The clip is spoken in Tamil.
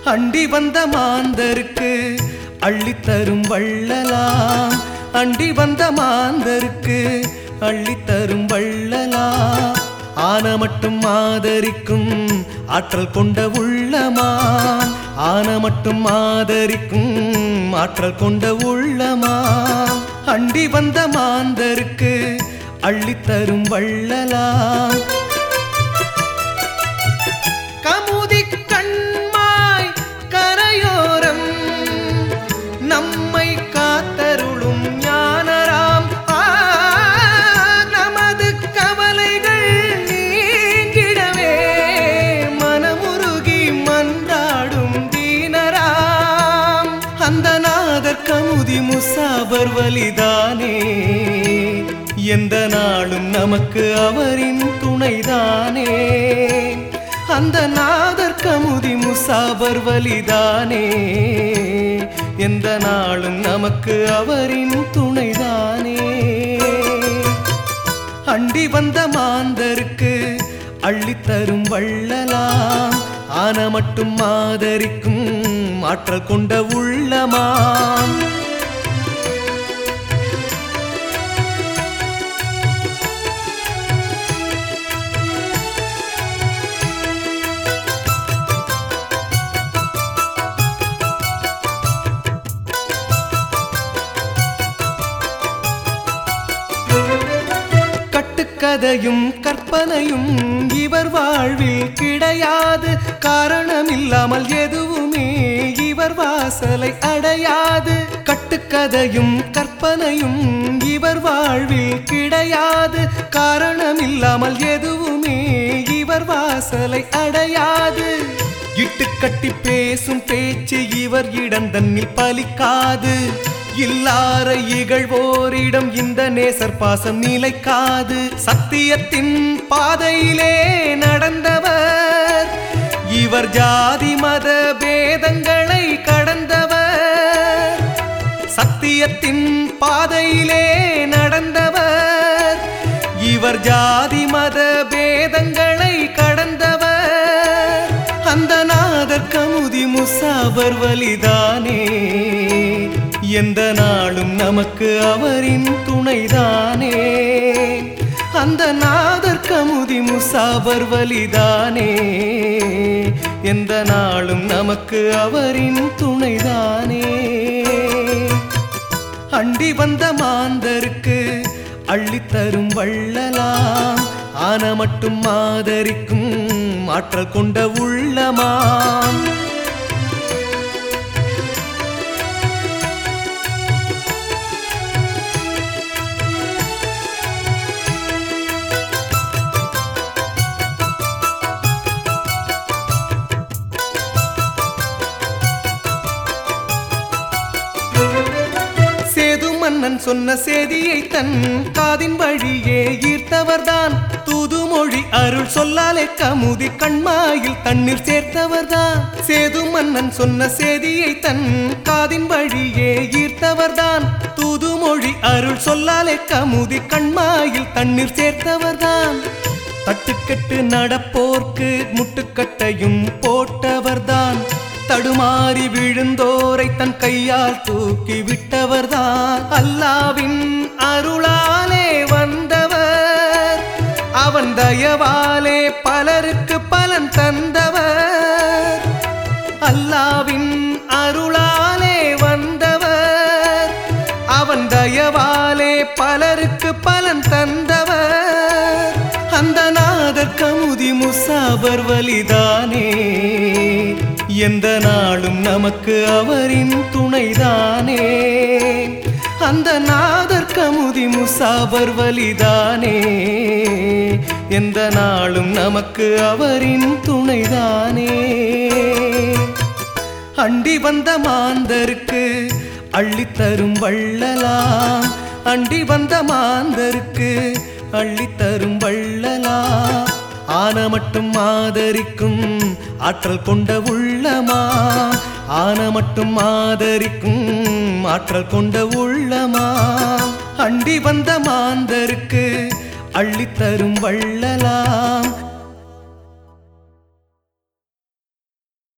அண்டி வந்த மாந்தருக்கு அள்ளித்தரும் வள்ளலாம் அண்டி வந்த மாந்தருக்கு அள்ளித்தரும் வள்ளலாம் ஆன மட்டும் ஆதரிக்கும் ஆற்றல் கொண்ட உள்ளமாம் ஆன மட்டும் ஆதரிக்கும் ஆற்றல் கொண்ட உள்ளமாம் அண்டி வந்த மாந்தருக்கு அள்ளித்தரும் வள்ளலாம் கமுதி கண்மாய் கரையோரம் நம்மை காத்தருளும் ஞானராம் ஆ, நமது கவலைகள் நீங்கிடவே மனமுருகி மன்றாடும் தீனராம் அந்த நாதர் கமுதி முசாபர் வலிதானே எந்த நாளும் நமக்கு அவரின் துணைதானே அந்த நாதர் கமுதி முசாபர் வலிதானே எந்த நாளும் நமக்கு அவரின் துணைதானே அண்டி வந்த மாந்தருக்கு அள்ளித்தரும் வள்ளலாம் ஆன மட்டும் ஆதரிக்கும் ஆற்றல் கொண்ட உள்ளமாம் கட்டுக்கதையும் கற்பனையும் இவர் வாழ்வில் கிடையாது காரணமில்லாமல் எதுவுமே இவர் வாசலை அடையாது கட்டுக்கதையும் கற்பனையும் இவர் வாழ்வில் கிடையாது காரணமில்லாமல் எதுவுமே இவர் வாசலை அடையாது இட்டு கட்டி பேசும் பேச்சு இவர் இடம் தன்னில் பலிக்காது இல்லார இகழ்வோரிடம் இந்த நேசர் பாசம் நிலைக்காது சத்தியத்தின் பாதையிலே நடந்தவர் இவர் ஜாதி மத பேதங்களை கடந்தவர் சத்தியத்தின் பாதையிலே நடந்தவர் இவர் ஜாதி மத பேதங்களை கடந்தவர் அந்த நாதர் கமுதி முசாபர் வலிதானே எந்த நாளும் நமக்கு அவரின் துணைதானே அந்த நாதர் கமுதி முசாபர் வலிதானே எந்த நாளும் நமக்கு அவரின் துணைதானே அண்டி வந்த மாந்தருக்கு அள்ளித்தரும் வள்ளலாம் ஆன மட்டும் ஆதரிக்கும் ஆற்றல் கொண்ட உள்ளமாம் சேது மன்னன் சொன்ன செய்தியை தன் காதின் வழியே ஈர்த்தவர்தான் தூதுமொழி அருள் சொல்லாலே கமுதி கண்மாயில் தண்ணீர் சேர்த்தவர்தான் சேது மன்னன் சொன்ன செய்தியை தன் காதின் வழியே ஈர்த்தவர்தான் தூதுமொழி அருள் சொல்லாலே கமுதி கண்மாயில் தண்ணீர் சேர்த்தவர்தான் தட்டுக்கட்டு நடப்போர்க்கு முட்டுக்கட்டையும் போட்டவர்தான் தடுமாறி விழுந்தோரை தன் கையால் தூக்கி விட்டவர்தான் அல்லாவின் அருளாலே வந்தவர் அவன் தயவாலே பலருக்கு பலன் தந்தவர் அல்லாவின் அருளாலே வந்தவர் அவன் தயவாலே பலருக்கு பலன் தந்தவர் அந்த நாதர் கமுதி முசாபர் வலிதானே எந்த நாளும் நமக்கு அவரின் துணைதானே அந்த நாதர் கமுதி முசாபர் வலிதானே எந்த நாளும் நமக்கு அவரின் துணைதானே அண்டி வந்த மாந்தருக்கு அள்ளித்தரும் வள்ளலாம் அண்டி வந்த மாந்தருக்கு அள்ளித்தரும் வள்ளலாம் ஆன மட்டும் ஆதரிக்கும் ஆற்றல் கொண்ட உள்ளமா ஆன மட்டும் ஆதரிக்கும் ஆற்றல் கொண்ட உள்ளமா அண்டி வந்த மாந்தருக்கு அள்ளித்தரும் வள்ளலாம்